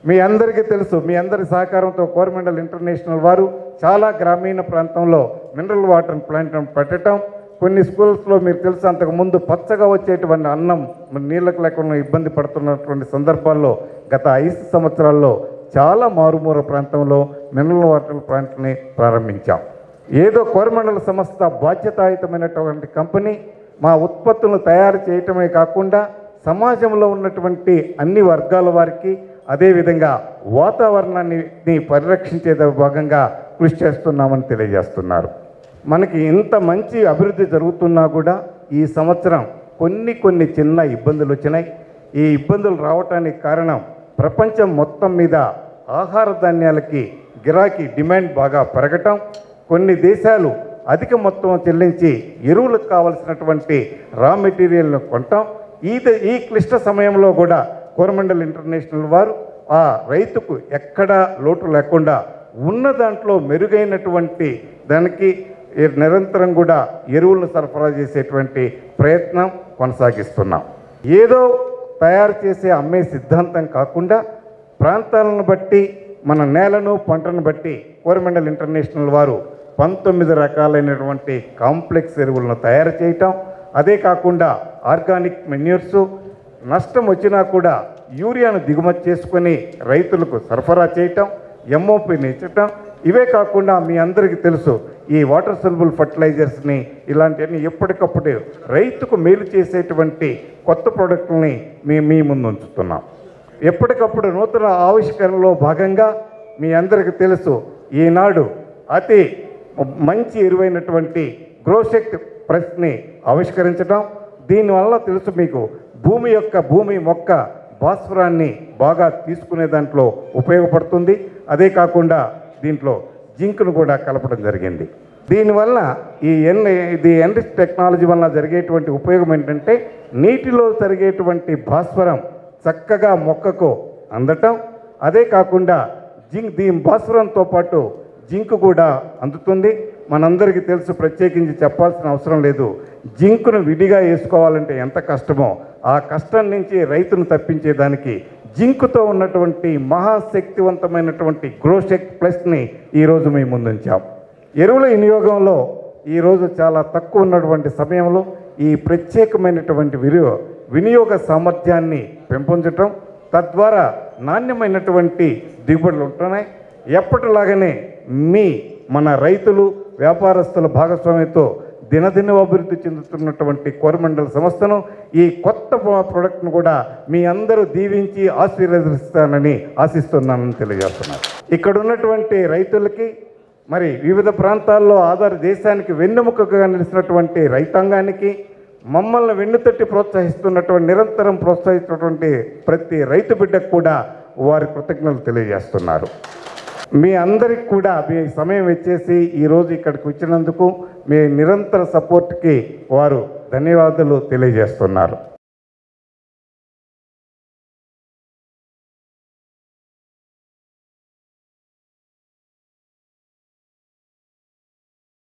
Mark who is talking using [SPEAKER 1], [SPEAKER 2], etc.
[SPEAKER 1] మీ అందరికీ తెలుసు మీ అందరి సహకారంతో కోరమండల్ ఇంటర్నేషనల్ వారు చాలా గ్రామీణ ప్రాంతంలో మినరల్ వాటర్ ప్లాంట్ పెట్టడం కొన్ని స్కూల్స్లో మీరు తెలుసు అంతకు ముందు పచ్చగా వచ్చేటువంటి అన్నం మరి నీళ్ళకు లేకుండా ఇబ్బంది పడుతున్నటువంటి సందర్భాల్లో గత ఐదు సంవత్సరాల్లో చాలా మారుమూల ప్రాంతంలో మినరల్ వాటర్ ప్లాంట్ని ప్రారంభించాం ఏదో కోరమండల సంస్థ బాధ్యతాయుతమైనటువంటి కంపెనీ మా ఉత్పత్తులను తయారు చేయటమే కాకుండా సమాజంలో ఉన్నటువంటి అన్ని వర్గాల వారికి అదేవిధంగా వాతావరణాన్ని పరిరక్షించే భాగంగా కృషి చేస్తున్నామని తెలియజేస్తున్నారు మనకి ఇంత మంచి అభివృద్ధి జరుగుతున్నా కూడా ఈ సంవత్సరం కొన్ని కొన్ని చిన్న ఇబ్బందులు వచ్చినాయి ఈ ఇబ్బందులు రావటానికి కారణం ప్రపంచం మొత్తం మీద ఆహార ధాన్యాలకి గిరాకీ డిమాండ్ బాగా పెరగటం కొన్ని దేశాలు అధిక మొత్తం చెల్లించి ఎరువులకు కావలసినటువంటి రా మెటీరియల్ను కొంటాం ఈ ద- ఈ క్లిష్ట సమయంలో కూడా కోరమండల్ ఇంటర్నేషనల్ వారు ఆ రైతుకు ఎక్కడా లోటు లేకుండా ఉన్న దాంట్లో మెరుగైనటువంటి దానికి ఈ నిరంతరం కూడా ఎరువులను సరఫరా చేసేటువంటి ప్రయత్నం కొనసాగిస్తున్నాం ఏదో తయారు చేసే అమ్మే సిద్ధాంతం కాకుండా ప్రాంతాలను బట్టి మన నేలను పంటను బట్టి కోరమండల్ ఇంటర్నేషనల్ వారు పంతొమ్మిది రకాలైనటువంటి కాంప్లెక్స్ ఎరువులను తయారు చేయటం అదే కాకుండా ఆర్గానిక్ మెన్యూర్స్ నష్టం వచ్చినా కూడా యూరియాను దిగుమతి చేసుకొని రైతులకు సరఫరా చేయటం ఎంఓపిని ఇచ్చటం ఇవే కాకుండా మీ అందరికీ తెలుసు ఈ వాటర్ సల్బుల్ ఫర్టిలైజర్స్ని ఇలాంటివన్నీ ఎప్పటికప్పుడు రైతుకు మేలు చేసేటువంటి కొత్త ప్రోడక్ట్ని మీ మీ ముందు ఉంచుతున్నాం ఎప్పటికప్పుడు నూతన ఆవిష్కరణలో భాగంగా మీ అందరికీ తెలుసు ఈనాడు అతి మంచి ఎరువైనటువంటి గ్రోసెక్ట్ ప్రెస్ని ఆవిష్కరించడం దీనివల్ల తెలుసు మీకు భూమి యొక్క భూమి మొక్క భాస్వరాన్ని బాగా తీసుకునే దాంట్లో ఉపయోగపడుతుంది అదే కాకుండా దీంట్లో జింక్ను కూడా కలపడం జరిగింది దీనివల్ల ఈ ఎన్ ఇది ఎన్రిచ్ టెక్నాలజీ వల్ల జరిగేటువంటి ఉపయోగం ఏంటంటే నీటిలో జరిగేటువంటి భాస్వరం చక్కగా మొక్కకు అందటం అదే కాకుండా జింక్ దీని భాస్వరంతో పాటు జింక్ కూడా అందుతుంది మనందరికీ తెలుసు ప్రత్యేకించి చెప్పాల్సిన అవసరం లేదు జింకును విడిగా వేసుకోవాలంటే ఎంత కష్టమో ఆ కష్టం నుంచి రైతును తప్పించేదానికి జింకుతో ఉన్నటువంటి మహాశక్తివంతమైనటువంటి గ్రోషెక్ ప్లస్ని ఈరోజు మీ ముందుంచాం ఎరువుల వినియోగంలో ఈరోజు చాలా తక్కువ ఉన్నటువంటి సమయంలో ఈ ప్రత్యేకమైనటువంటి వినియోగ వినియోగ సామర్థ్యాన్ని పెంపొందటం తద్వారా నాణ్యమైనటువంటి దిగుబడులు ఉంటున్నాయి ఎప్పటిలాగానే మీ మన రైతులు వ్యాపారస్తుల భాగస్వామ్యంతో దినదిన అభివృద్ధి చెందుతున్నటువంటి కోరమండల సంస్థను ఈ కొత్త ప్రో- ప్రోడక్ట్ను కూడా మీ అందరూ దీవించి ఆశీర్వదిస్తానని ఆశిస్తున్నానని తెలియజేస్తున్నారు ఇక్కడ ఉన్నటువంటి రైతులకి మరి వివిధ ప్రాంతాల్లో ఆధార దేశానికి వెన్నెముకగా నిలిచినటువంటి రైతాంగానికి మమ్మల్ని వెన్నుతట్టి ప్రోత్సహిస్తున్నటువంటి నిరంతరం ప్రోత్సహిస్తున్నటువంటి ప్రతి రైతు బిడ్డకు కూడా వారి కృతజ్ఞతలు తెలియజేస్తున్నారు మీ అందరికి కూడా మీ సమయం ఇచ్చేసి ఈరోజు ఇక్కడికి వచ్చినందుకు మీ నిరంతర సపోర్ట్కి వారు ధన్యవాదాలు తెలియజేస్తున్నారు